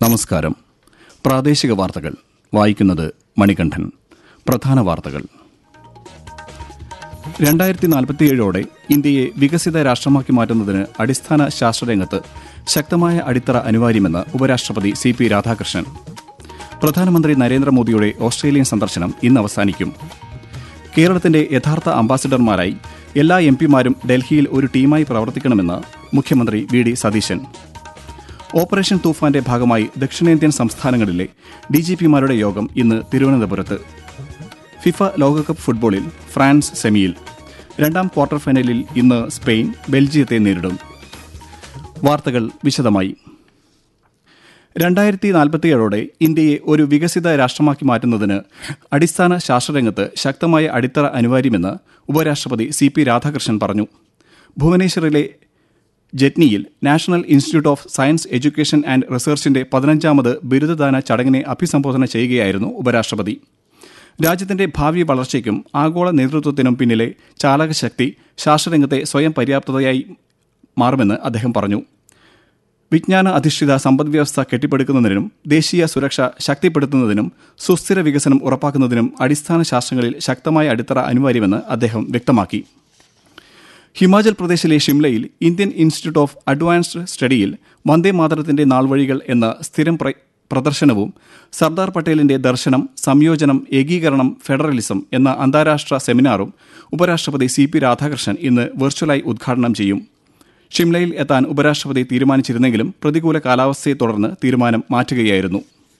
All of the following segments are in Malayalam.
നമസ്കാരം പ്രാദേശിക വാർത്തകൾ വായിക്കുന്നത് മണികണ്ഠൻ പ്രധാന വാർത്തകൾ രണ്ടായിരത്തി നാൽപ്പത്തിയേഴോടെ ഇന്ത്യയെ വികസിത രാഷ്ട്രമാക്കി മാറ്റുന്നതിന് അടിസ്ഥാന ശാസ്ത്രരംഗത്ത് ശക്തമായ അടിത്തറ അനിവാര്യമെന്ന് ഉപരാഷ്ട്രപതി സി പി രാധാകൃഷ്ണൻ പ്രധാനമന്ത്രി നരേന്ദ്രമോദിയുടെ ഓസ്ട്രേലിയൻ സന്ദർശനം ഇന്ന് അവസാനിക്കും കേരളത്തിന്റെ യഥാർത്ഥ അംബാസിഡർമാരായി എല്ലാ എം പിമാരും ഡൽഹിയിൽ ഒരു ടീമായി പ്രവർത്തിക്കണമെന്ന് മുഖ്യമന്ത്രി വി ഡി സതീശൻ ഓപ്പറേഷൻ തൂഫാന്റെ ഭാഗമായി ദക്ഷിണേന്ത്യൻ സംസ്ഥാനങ്ങളിലെ ഡിജിപിമാരുടെ യോഗം ഇന്ന് തിരുവനന്തപുരത്ത് ഫിഫ ലോകകപ്പ് ഫുട്ബോളിൽ ഫ്രാൻസ് സെമിയിൽ രണ്ടാം ക്വാർട്ടർ ഫൈനലിൽ ഇന്ന് സ്പെയിൻ ബെൽജിയത്തെ നേരിടും വാർത്തകൾ വിശദമായി രണ്ടായിരത്തി നാൽപ്പത്തിയേഴോടെ ഇന്ത്യയെ ഒരു വികസിത രാഷ്ട്രമാക്കി മാറ്റുന്നതിന് അടിസ്ഥാന ശാസ്ത്രരംഗത്ത് ശക്തമായ അടിത്തറ അനിവാര്യമെന്ന് ഉപരാഷ്ട്രപതി സി പി രാധാകൃഷ്ണൻ പറഞ്ഞു ഭുവനേശ്വറിലെ ജറ്റ്നിയിൽ national institute of science education and റിസർച്ചിന്റെ പതിനഞ്ചാമത് ബിരുദദാന ചടങ്ങിനെ അഭിസംബോധന ചെയ്യുകയായിരുന്നു ഉപരാഷ്ട്രപതി രാജ്യത്തിന്റെ ഭാവി വളർച്ചയ്ക്കും ആഗോള നേതൃത്വത്തിനും പിന്നിലെ ചാലകശക്തി ശാസ്ത്രരംഗത്തെ സ്വയം പര്യാപ്തതയായി മാറുമെന്ന് അദ്ദേഹം പറഞ്ഞു വിജ്ഞാന അധിഷ്ഠിത സമ്പദ്വ്യവസ്ഥ കെട്ടിപ്പടുക്കുന്നതിനും ദേശീയ സുരക്ഷ ശക്തിപ്പെടുത്തുന്നതിനും സുസ്ഥിര വികസനം ഉറപ്പാക്കുന്നതിനും അടിസ്ഥാന ശാസ്ത്രങ്ങളിൽ ശക്തമായ അടിത്തറ അനിവാര്യമെന്ന് അദ്ദേഹം വ്യക്തമാക്കി ഹിമാചൽ പ്രദേശിലെ ഷിംലയിൽ ഇന്ത്യൻ ഇൻസ്റ്റിറ്റ്യൂട്ട് ഓഫ് അഡ്വാൻസ്ഡ് സ്റ്റഡിയിൽ വന്ദേ മാതരത്തിന്റെ നാൾവഴികൾ എന്ന സ്ഥിരം പ്ര- പ്രദർശനവും സർദാർ പട്ടേലിന്റെ ദർശനം സംയോജനം ഏകീകരണം ഫെഡറലിസം എന്ന അന്താരാഷ്ട്ര സെമിനാറും ഉപരാഷ്ട്രപതി സി പി രാധാകൃഷ്ണൻ ഇന്ന് വെർച്വലായി ഉദ്ഘാടനം ചെയ്യും ഷിംലയിൽ എത്താൻ ഉപരാഷ്ട്രപതി തീരുമാനിച്ചിരുന്നെങ്കിലും പ്രതികൂല കാലാവസ്ഥയെ തുടർന്ന് തീരുമാനം മാറ്റുകയായിരുന്നു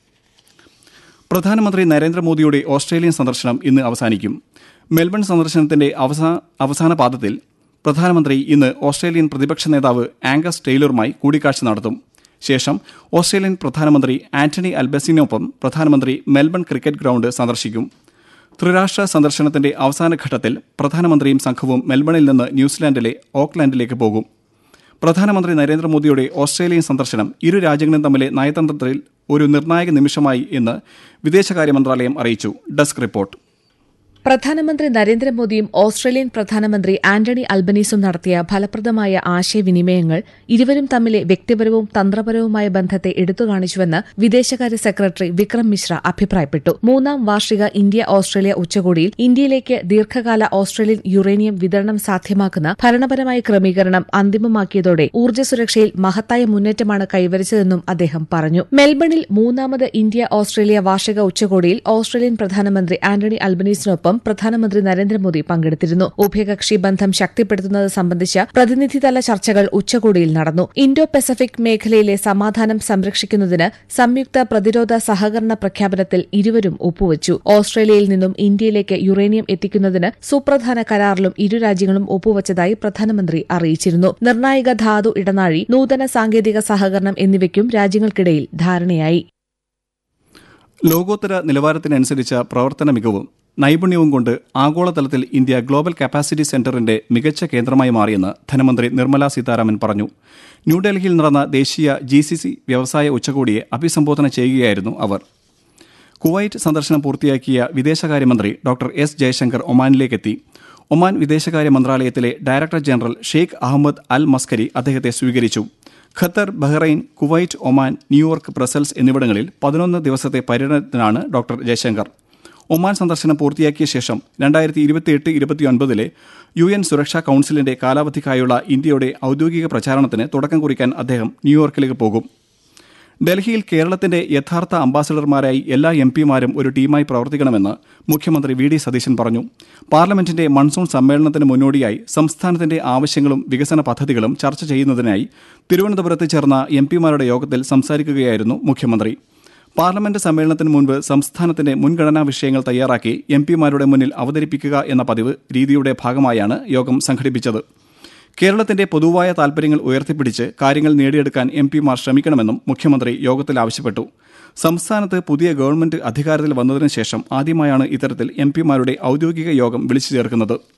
പ്രധാനമന്ത്രി നരേന്ദ്രമോദിയുടെ ഓസ്ട്രേലിയൻ സന്ദർശനം ഇന്ന് അവസാനിക്കും മെൽബൺ സന്ദർശനത്തിന്റെ അവസാന അവസാന പാദത്തിൽ പ്രധാനമന്ത്രി ഇന്ന് ഓസ്ട്രേലിയൻ പ്രതിപക്ഷ നേതാവ് ആംഗസ് ടെയ്ലറുമായി കൂടിക്കാഴ്ച നടത്തും ശേഷം ഓസ്ട്രേലിയൻ പ്രധാനമന്ത്രി ആന്റണി അൽബസിനൊപ്പം പ്രധാനമന്ത്രി മെൽബൺ ക്രിക്കറ്റ് ഗ്രൗണ്ട് സന്ദർശിക്കും ത്രിരാഷ്ട്ര സന്ദർശനത്തിന്റെ അവസാന ഘട്ടത്തിൽ പ്രധാനമന്ത്രിയും സംഘവും മെൽബണിൽ നിന്ന് ന്യൂസിലാൻഡിലെ ഓക്ലാൻഡിലേക്ക് പോകും പ്രധാനമന്ത്രി നരേന്ദ്രമോദിയുടെ ഓസ്ട്രേലിയൻ സന്ദർശനം ഇരു രാജ്യങ്ങളും തമ്മിലെ നയതന്ത്രത്തിൽ ഒരു നിർണായക നിമിഷമായി എന്ന് വിദേശകാര്യ മന്ത്രാലയം അറിയിച്ചു ഡെസ്ക് റിപ്പോർട്ട് പ്രധാനമന്ത്രി നരേന്ദ്രമോദിയും ഓസ്ട്രേലിയൻ പ്രധാനമന്ത്രി ആന്റണി അൽബനീസും നടത്തിയ ഫലപ്രദമായ ആശയവിനിമയങ്ങൾ ഇരുവരും തമ്മിലെ വ്യക്തിപരവും തന്ത്രപരവുമായ ബന്ധത്തെ എടുത്തുകാണിച്ചുവെന്ന് വിദേശകാര്യ സെക്രട്ടറി വിക്രം മിശ്ര അഭിപ്രായപ്പെട്ടു മൂന്നാം വാർഷിക ഇന്ത്യ ഓസ്ട്രേലിയ ഉച്ചകോടിയിൽ ഇന്ത്യയിലേക്ക് ദീർഘകാല ഓസ്ട്രേലിയൻ യുറേനിയം വിതരണം സാധ്യമാക്കുന്ന ഭരണപരമായ ക്രമീകരണം അന്തിമമാക്കിയതോടെ ഊർജ്ജ സുരക്ഷയിൽ മഹത്തായ മുന്നേറ്റമാണ് കൈവരിച്ചതെന്നും അദ്ദേഹം പറഞ്ഞു മെൽബണിൽ മൂന്നാമത് ഇന്ത്യ ഓസ്ട്രേലിയ വാർഷിക ഉച്ചകോടിയിൽ ഓസ്ട്രേലിയൻ പ്രധാനമന്ത്രി ആന്റണി അൽബനീസിനൊപ്പം പ്രധാനമന്ത്രി നരേന്ദ്രമോദി പങ്കെടുത്തിരുന്നു ഉഭയകക്ഷി ബന്ധം ശക്തിപ്പെടുത്തുന്നത് സംബന്ധിച്ച പ്രതിനിധിതല ചർച്ചകൾ ഉച്ചകോടിയിൽ നടന്നു ഇൻഡോ പസഫിക് മേഖലയിലെ സമാധാനം സംരക്ഷിക്കുന്നതിന് സംയുക്ത പ്രതിരോധ സഹകരണ പ്രഖ്യാപനത്തിൽ ഇരുവരും ഒപ്പുവച്ചു ഓസ്ട്രേലിയയിൽ നിന്നും ഇന്ത്യയിലേക്ക് യുറേനിയം എത്തിക്കുന്നതിന് സുപ്രധാന കരാറിലും ഇരു രാജ്യങ്ങളും ഒപ്പുവച്ചതായി പ്രധാനമന്ത്രി അറിയിച്ചിരുന്നു നിർണായക ധാതു ഇടനാഴി നൂതന സാങ്കേതിക സഹകരണം എന്നിവയ്ക്കും രാജ്യങ്ങൾക്കിടയിൽ ധാരണയായി ലോകോത്തര നിലവാരത്തിനനുസരിച്ച പ്രവർത്തന മികവും നൈപുണ്യവും കൊണ്ട് ആഗോളതലത്തിൽ ഇന്ത്യ ഗ്ലോബൽ കപ്പാസിറ്റി സെന്ററിന്റെ മികച്ച കേന്ദ്രമായി മാറിയെന്ന് ധനമന്ത്രി നിർമ്മല സീതാരാമൻ പറഞ്ഞു ന്യൂഡൽഹിയിൽ നടന്ന ദേശീയ ജി സി സി വ്യവസായ ഉച്ചകോടിയെ അഭിസംബോധന ചെയ്യുകയായിരുന്നു അവർ കുവൈറ്റ് സന്ദർശനം പൂർത്തിയാക്കിയ വിദേശകാര്യമന്ത്രി ഡോക്ടർ എസ് ജയശങ്കർ ഒമാനിലേക്കെത്തി ഒമാൻ വിദേശകാര്യ മന്ത്രാലയത്തിലെ director general Sheikh Ahmed Al Maskari അദ്ദേഹത്തെ സ്വീകരിച്ചു Qatar Bahrain Kuwait Oman New York Brussels എന്നിവിടങ്ങളിൽ പതിനൊന്ന് ദിവസത്തെ പര്യടനത്തിനാണ് ഡോക്ടർ ജയശങ്കർ ഒമാൻ സന്ദർശനം പൂർത്തിയാക്കിയ ശേഷം രണ്ടായിരത്തി ഇരുപത്തിയെട്ട് ഇരുപത്തിയൊൻപതിലെ യു എൻ സുരക്ഷാ കൌൺസിലിന്റെ കാലാവധിക്കായുള്ള ഇന്ത്യയുടെ ഔദ്യോഗിക പ്രചാരണത്തിന് തുടക്കം കുറിക്കാൻ അദ്ദേഹം ന്യൂയോർക്കിലേക്ക് പോകും ഡൽഹിയിൽ കേരളത്തിന്റെ യഥാർത്ഥ അംബാസഡർമാരായി എല്ലാ എം പിമാരും ഒരു ടീമായി പ്രവർത്തിക്കണമെന്ന് മുഖ്യമന്ത്രി വി ഡി സതീശൻ പറഞ്ഞു പാർലമെന്റിന്റെ മൺസൂൺ സമ്മേളനത്തിന് മുന്നോടിയായി സംസ്ഥാനത്തിന്റെ ആവശ്യങ്ങളും വികസന പദ്ധതികളും ചർച്ച ചെയ്യുന്നതിനായി തിരുവനന്തപുരത്ത് ചേർന്ന എം പിമാരുടെ യോഗത്തിൽ സംസാരിക്കുകയായിരുന്നു മുഖ്യമന്ത്രി പാർലമെന്റ് സമ്മേളനത്തിന് മുൻപ് സംസ്ഥാനത്തിന്റെ മുൻഗണനാ വിഷയങ്ങൾ തയ്യാറാക്കി എം പിമാരുടെ മുന്നിൽ അവതരിപ്പിക്കുക എന്ന പതിവ് രീതിയുടെ ഭാഗമായാണ് യോഗം സംഘടിപ്പിച്ചത് കേരളത്തിന്റെ പൊതുവായ താൽപര്യങ്ങൾ ഉയർത്തിപ്പിടിച്ച് കാര്യങ്ങൾ നേടിയെടുക്കാൻ എം പിമാർ ശ്രമിക്കണമെന്നും മുഖ്യമന്ത്രി യോഗത്തിൽ ആവശ്യപ്പെട്ടു സംസ്ഥാനത്ത് പുതിയ ഗവൺമെന്റ് അധികാരത്തിൽ വന്നതിനു ശേഷം ആദ്യമായാണ് ഇത്തരത്തിൽ എം പിമാരുടെ ഔദ്യോഗിക യോഗം വിളിച്ചു ചേർക്കുന്നത്